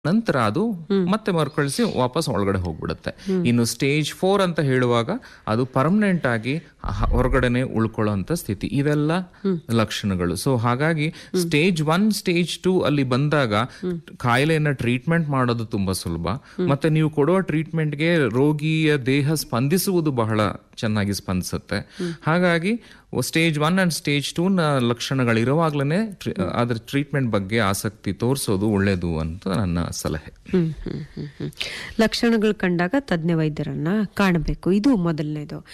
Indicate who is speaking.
Speaker 1: ನಂತರ ಅದು ಮತ್ತೆ ಮರುಕಳಿಸಿ ವಾಪಸ್ ಒಳಗಡೆ ಹೋಗ್ಬಿಡುತ್ತೆ ಇನ್ನು ಸ್ಟೇಜ್ ಫೋರ್ ಅಂತ ಹೇಳುವಾಗ ಅದು ಪರ್ಮನೆಂಟ್ ಆಗಿ ಹ- ಹೊರಗಡೆನೆ ಉಳ್ಕೊಳ್ಳೋಂತ ಸ್ಥಿತಿ ಇವೆಲ್ಲ ಲಕ್ಷಣಗಳು ಸೊ ಹಾಗಾಗಿ ಸ್ಟೇಜ್ ಒನ್ ಸ್ಟೇಜ್ ಟೂ ಅಲ್ಲಿ ಬಂದಾಗ ಕಾಯಿಲೆಯನ್ನ ಟ್ರೀಟ್ಮೆಂಟ್ ಮಾಡೋದು ತುಂಬಾ ಸುಲಭ ಮತ್ತೆ ನೀವು ಕೊಡುವ ಟ್ರೀಟ್ಮೆಂಟ್ಗೆ ರೋಗಿಯ ದೇಹ ಸ್ಪಂದಿಸುವುದು ಬಹಳ ಚೆನ್ನಾಗಿ ಸ್ಪಂದಿಸುತ್ತೆ ಹಾಗಾಗಿ stage one and stage two ನ ಲಕ್ಷಣಗಳಿರುವಾಗ್ಲೇ ಅದ್ರ ಟ್ರೀಟ್ಮೆಂಟ್ ಬಗ್ಗೆ ಆಸಕ್ತಿ ತೋರಿಸೋದು ಒಳ್ಳೇದು ಅಂತ ನನ್ನ ಸಲಹೆ
Speaker 2: ಹ್ಮ್ ಹ್ಮ್ ಹ್ಮ್ ಹ್ಮ್ ಲಕ್ಷಣಗಳು ಕಂಡಾಗ ತಜ್ಞ ವೈದ್ಯರನ್ನ ಕಾಣಬೇಕು ಇದು ಮೊದಲನೇದು